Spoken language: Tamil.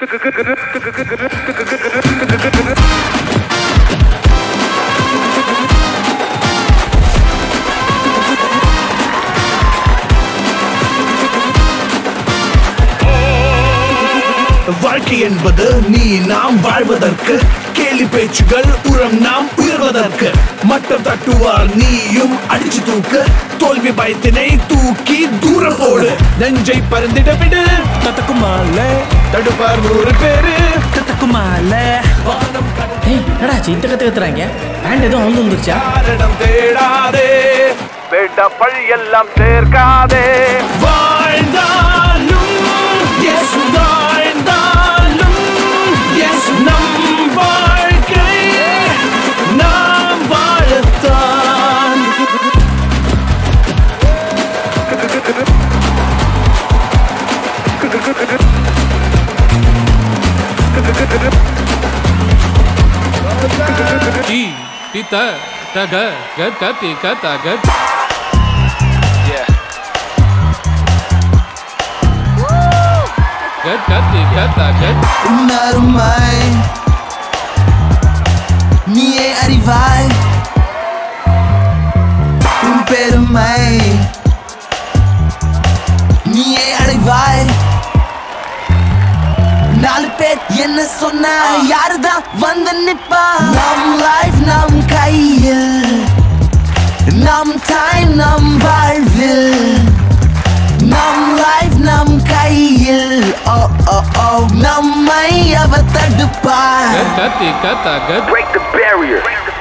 வாழ்க்கை என்பது நீ நாம் வாழ்வதற்கு கேலி பேச்சுகள் உரம் நாம் உயர்வதற்கு மட்டம் தட்டுவார் நீயும் அடிச்சு தூக்கு தோல்வி பயத்தினை தூக்கி தூரம் போடு நெஞ்சை பறந்திட விடு தத்தக்குமால தடுப்பார் நூறு பேரு தத்தக்குமால வானம் கடந்த ஏய் என்னடா இந்த கத்து கத்துறாங்க பேண்ட் எதுவும் வந்து வந்துருச்சா காரணம் தேடாதே வேண்ட பழி எல்லாம் சேர்க்காதே வாழ்ந்தாலும் இயேசு வாழ்ந்தாலும் இயேசு நம் வாழ்க்கை நாம் வாழத்தான் Ti, tita, taga, gat, gati, gata, gat. Gat, gati, gata, gat. உன்னருமாய் நீயே அறிவாய் உன் பெருமை நீயே அடைவாய் நாலு பேர் என்ன சொன்ன யாருதான் வந்து நிப்பா நம் லைஃப் நம் கையில் நம் டைம் நம் வாழ்வில் நம் லைஃப் நம் கையில் ஓ ஓ ஓ நம்மை அவ தடுப்பார் Gat, gati, gata, gat. Break the barrier